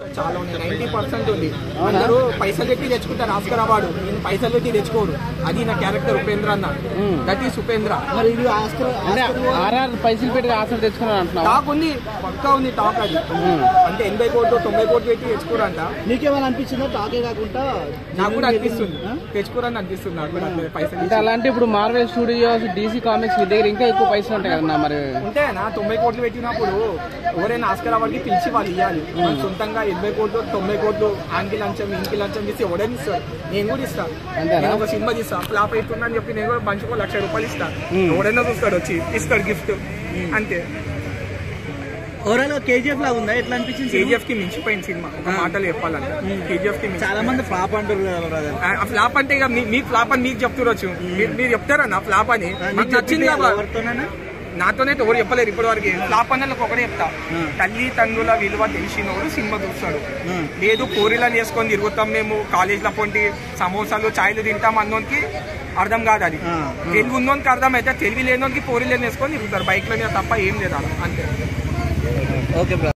చాలా ఉంది ninety percent ఉంది అందరూ పైసలు పెట్టి తెచ్చుకుంటారు ఆస్కర్ అవార్డు నేను పైసలు పెట్టి తెచ్చుకోరు అది నా క్యారెక్టర్ ఉపేంద్ర అన్న దట్ ఈస్ ఉపేంద్ర మరి ఇది ఆస్కర్ అంటే ఆర్ఆర్ పైసలు పెట్టి ఆశలు తెచ్చుకున్నాను అంటున్నావు టాక్ ఉంది పక్కా ఉంది టాక్ అది అంటే ఎనభై కోట్లు తొంభై కోట్లు పెట్టి తెచ్చుకోరంట నీకేమైనా అనిపించిందా టాకే కాకుండా నాకు కూడా అనిపిస్తుంది తెచ్చుకోరని అనిపిస్తుంది నాకు కూడా అట్లా పైసలు అంటే అలాంటి ఇప్పుడు మార్వెల్ స్టూడియోస్ డీసీ కామిక్స్ మీ దగ్గర ఇంకా ఎక్కువ పైసలు ఉంటాయి కదన్నా మరి ఉంటే నా తొంభై కోట్లు పెట్టినప్పుడు ఎవరైనా ఆస్కర్ అవార్డుకి పిలిచి వాళ్ళు ఇవ్వాలి మన సొంతంగా ఎనభై కోట్లు తొంభై కోట్లు ఆంకి లంచం ఇంకి లంచం తీసి ఎవడని ఇస్తారు నేను కూడా ఇస్తా అంతేనా? నేను ఒక సినిమా తీస్తా ఫ్లాప్ అవుతుందని అని చెప్పి నేను కూడా మంచిగా లక్ష రూపాయలు ఇస్తా ఎవడైనా చూస్తాడు వచ్చి ఇస్తాడు గిఫ్ట్ అంతే ఓవరాల్ కేజీఎఫ్ లాగా ఉందా ఎట్లా అనిపించింది కేజీఎఫ్ కి మించిపోయిన సినిమా ఒక మాటలు చెప్పాలంటే కేజీఎఫ్ కి మించి చాలా మంది ఫ్లాప్ అంటారు కదా brother. ఆ ఫ్లాప్ అంటే ఇక మీ- మీ ఫ్లాప్ అని మీకు చెప్తురొచ్చు మీరు- మీరు చెప్తారా నా ఫ్లాప్ అని నీకు నాకు నచ్చింది చెప్పింది కదా. ఎవరితోనైనా? నాతోనే ఎవరు చెప్పలేరు ఇప్పటి వరకు ఫ్లాప్ అన్నలకు ఒకటే చెప్తా తల్లి తండ్రుల విలువ తెలిసినోడు సినిమా చూస్తాడు Hmm. లేదు కోరిలను చేసుకొని తిరుగుతాం మేము కాలేజీలో పొంటి సమోసాలు చాయ్లు తింటాం అన్నోనికి అర్థం కాదు అది ఆ, తెలివి ఉన్నోనికి అర్థం అయితే తెలివి లేనోనికి పోరీలను వేసుకొని తిరుగుతారు బైక్ల మీద తప్ప ఏం లేదు అలా అంతే ఓకే బ్రదర్